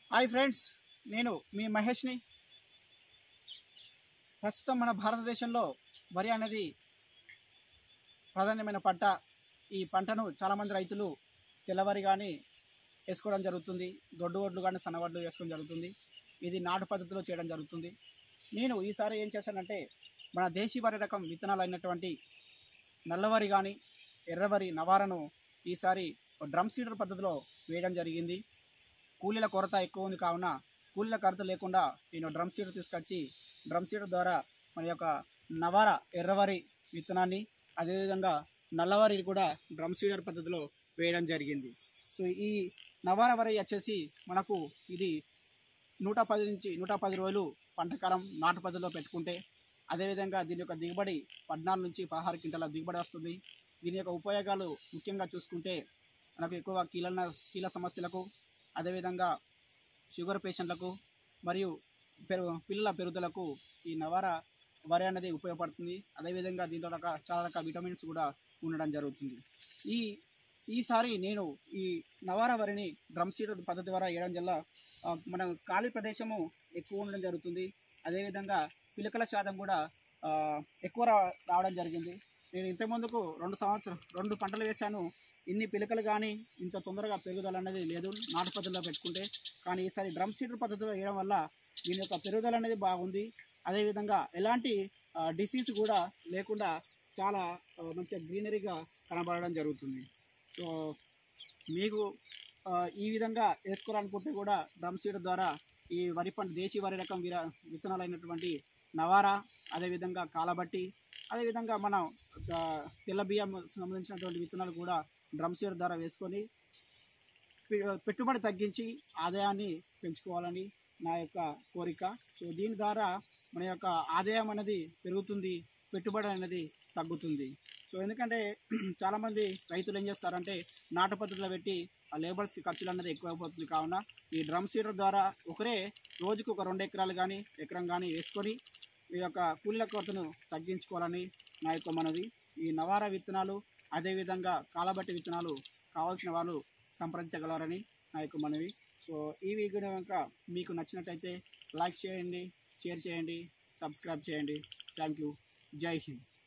hi friends నేను మీ మహేష్ని ప్రస్తుతం మన భారతదేశంలో వరి అనేది ప్రాధాన్యమైన పంట ఈ పంటను చాలామంది రైతులు తెల్లవరి కానీ వేసుకోవడం జరుగుతుంది దొడ్డు వడ్లు కానీ సన్నవడ్లు వేసుకోవడం జరుగుతుంది ఇది నాటు పద్ధతిలో చేయడం జరుగుతుంది నేను ఈసారి ఏం చేశానంటే మన దేశీ వరి రకం విత్తనాలు అయినటువంటి నల్లవరి కానీ ఎర్రవరి నవారను ఈసారి డ్రమ్ సీడర్ పద్ధతిలో వేయడం జరిగింది కూలీల కొరత ఎక్కువ ఉంది కావున కూలీల కొరత లేకుండా నేను డ్రమ్ సీడర్ తీసుకొచ్చి డ్రమ్ సీడర్ ద్వారా మన యొక్క నవార ఎర్రవరి విత్తనాన్ని అదేవిధంగా నల్లవరి కూడా డ్రమ్ సీడర్ పద్ధతిలో వేయడం జరిగింది సో ఈ నవార వరి వచ్చేసి మనకు ఇది నూట పది నుంచి నూట పది రోజులు పంటకాలం నాటు పద్ధతిలో పెట్టుకుంటే అదేవిధంగా దీని యొక్క దిగుబడి పద్నాలుగు నుంచి పదహారు క్వింటాల దిగుబడి వస్తుంది దీని యొక్క ఉపయోగాలు ముఖ్యంగా చూసుకుంటే మనకు ఎక్కువ కీళ్ళ కీళ్ళ సమస్యలకు అదేవిధంగా షుగర్ పేషెంట్లకు మరియు పెరుగు పిల్లల పెరుగుదలకు ఈ నవార వరి అనేది ఉపయోగపడుతుంది అదేవిధంగా దీంట్లో రక చాలా రకాల విటమిన్స్ కూడా ఉండడం జరుగుతుంది ఈ ఈసారి నేను ఈ నవార వరిని డ్రమ్ సీడర్ పద్ధతి ద్వారా వేయడం వల్ల ఆ, మన ఖాళీ ప్రదేశము ఎక్కువ ఉండడం జరుగుతుంది అదేవిధంగా పిలకల శాతం కూడా ఆ, ఎక్కువ రా- రావడం జరిగింది నేను ఇంతకుముందుకు రెండు సంవత్సరం రెండు పంటలు వేశాను ఇన్ని పిలకలు కానీ ఇంత తొందరగా పెరుగుదల అనేది లేదు నాటు పద్ధతిలో పెట్టుకుంటే కానీ ఈసారి డ్రమ్ సీడర్ పద్ధతిలో వేయడం వల్ల దీని యొక్క పెరుగుదల అనేది బాగుంది అదేవిధంగా ఎలాంటి డిసీజ్ కూడా లేకుండా చాలా ఆ, మంచిగా గ్రీనరీగా కనబడడం జరుగుతుంది సో మీకు ఆ, ఈ విధంగా వేసుకోవాలనుకుంటే కూడా డ్రమ్ సీడర్ ద్వారా ఈ వరి పంట దేశీ వరి రకం విర విత్తనాలు అయినటువంటి నవారా అదేవిధంగా కాలబట్టి అదేవిధంగా మనం ఆ, తెల్ల బియ్యం సంబంధించినటువంటి విత్తనాలు కూడా డ్రమ్ సీడర్ ద్వారా వేసుకొని పె- పెట్టుబడి తగ్గించి ఆదాయాన్ని పెంచుకోవాలని నా యొక్క కోరిక సో దీని ద్వారా మన యొక్క ఆదాయం అనేది పెరుగుతుంది పెట్టుబడి అనేది తగ్గుతుంది సో ఎందుకంటే చాలామంది రైతులు ఏం చేస్తారంటే నాటు పద్ధతిలో పెట్టి ఆ లేబర్స్కి ఖర్చులు అనేది ఎక్కువైపోతుంది కావున ఈ డ్రమ్ సీడర్ ద్వారా ఒకరే రోజుకు ఒక రెండు ఎకరాలు కానీ ఎకరం కానీ వేసుకొని ఈ యొక్క కూలీల కొరతను తగ్గించుకోవాలని నా యొక్క మనవి ఈ నవార విత్తనాలు అదేవిధంగా కాలబట్టి విత్తనాలు కావాల్సిన వాళ్ళు సంప్రదించగలరని నా యొక్క మనవి సో ఈ వీడియో కనుక మీకు నచ్చినట్టయితే లైక్ చేయండి షేర్ చేయండి సబ్స్క్రైబ్ చేయండి థ్యాంక్ యూ జై హింద్